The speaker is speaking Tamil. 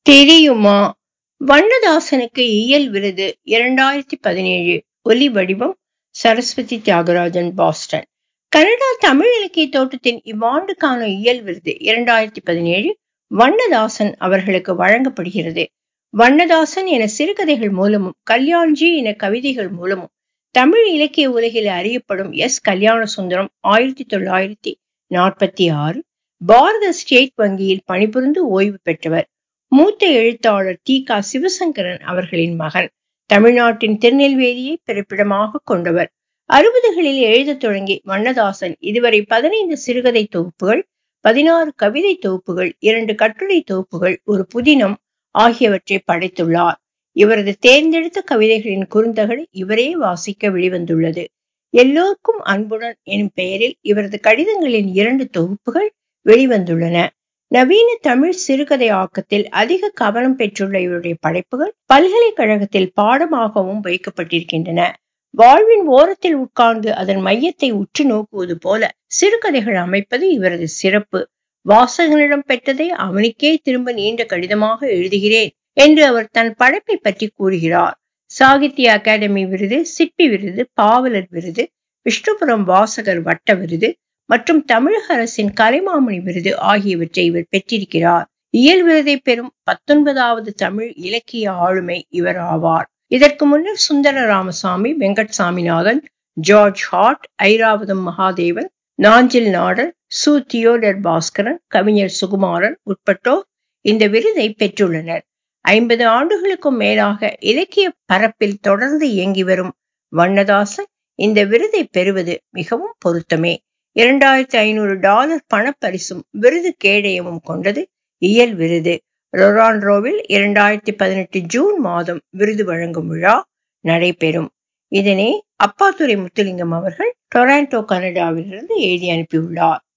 தெரியுமா வண்ணதாசனுக்கு இயல் விருது இரண்டாயிரத்தி பதினேழு ஒலி வடிவம் சரஸ்வதி தியாகராஜன் பாஸ்டன் கனடா தமிழ் இலக்கிய தோட்டத்தின் இவ்வாண்டுக்கான இயல் விருது இரண்டாயிரத்தி பதினேழு வண்ணதாசன் அவர்களுக்கு வழங்கப்படுகிறது வண்ணதாசன் என சிறுகதைகள் மூலமும் கல்யாண்ஜி என கவிதைகள் மூலமும் தமிழ் இலக்கிய உலகில் அறியப்படும் எஸ் கல்யாண சுந்தரம் ஆயிரத்தி தொள்ளாயிரத்தி நாற்பத்தி ஆறு பாரத ஸ்டேட் வங்கியில் பணிபுரிந்து ஓய்வு பெற்றவர் மூத்த எழுத்தாளர் தி க சிவசங்கரன் அவர்களின் மகன் தமிழ்நாட்டின் திருநெல்வேலியை பிறப்பிடமாக கொண்டவர் அறுபதுகளில் எழுதத் தொடங்கி வண்ணதாசன் இதுவரை பதினைந்து சிறுகதை தொகுப்புகள் பதினாறு கவிதை தொகுப்புகள் இரண்டு கட்டுரை தொகுப்புகள் ஒரு புதினம் ஆகியவற்றை படைத்துள்ளார் இவரது தேர்ந்தெடுத்த கவிதைகளின் குறுந்தகடு இவரே வாசிக்க வெளிவந்துள்ளது எல்லோருக்கும் அன்புடன் எனும் பெயரில் இவரது கடிதங்களின் இரண்டு தொகுப்புகள் வெளிவந்துள்ளன நவீன தமிழ் சிறுகதை ஆக்கத்தில் அதிக கவனம் பெற்றுள்ள இவருடைய படைப்புகள் பல்கலைக்கழகத்தில் பாடமாகவும் வைக்கப்பட்டிருக்கின்றன வாழ்வின் ஓரத்தில் உட்கார்ந்து அதன் மையத்தை உற்று நோக்குவது போல சிறுகதைகள் அமைப்பது இவரது சிறப்பு வாசகனிடம் பெற்றதை அவனுக்கே திரும்ப நீண்ட கடிதமாக எழுதுகிறேன் என்று அவர் தன் படைப்பை பற்றி கூறுகிறார் சாகித்ய அகாடமி விருது சிற்பி விருது பாவலர் விருது விஷ்ணுபுரம் வாசகர் வட்ட விருது மற்றும் தமிழக அரசின் கலைமாமணி விருது ஆகியவற்றை இவர் பெற்றிருக்கிறார் இயல் விருதை பெறும் பத்தொன்பதாவது தமிழ் இலக்கிய ஆளுமை இவர் ஆவார் இதற்கு முன்னர் Sundara Ramasamy Venkat Saminathan George Hart Iravatham Mahadevan Nanjil Nadan Su Theodore Bhaskaran கவிஞர் சுகுமாரன் உட்பட்டோர் இந்த விருதை பெற்றுள்ளனர் ஐம்பது ஆண்டுகளுக்கும் மேலாக இலக்கிய பரப்பில் தொடர்ந்து இயங்கி வரும் வண்ணதாசன் இந்த விருதை பெறுவது மிகவும் பொருத்தமே இரண்டாயிரத்தி ஐநூறு டாலர் பணப்பரிசும் விருது கேடயமும் கொண்டது இயல் விருது ரொரான்ரோவில் இரண்டாயிரத்தி பதினெட்டு ஜூன் மாதம் விருது வழங்கும் விழா நடைபெறும் இதனை அப்பாத்துரை முத்துலிங்கம் அவர்கள் டொராண்டோ கனடாவிலிருந்து எழுதி அனுப்பியுள்ளார்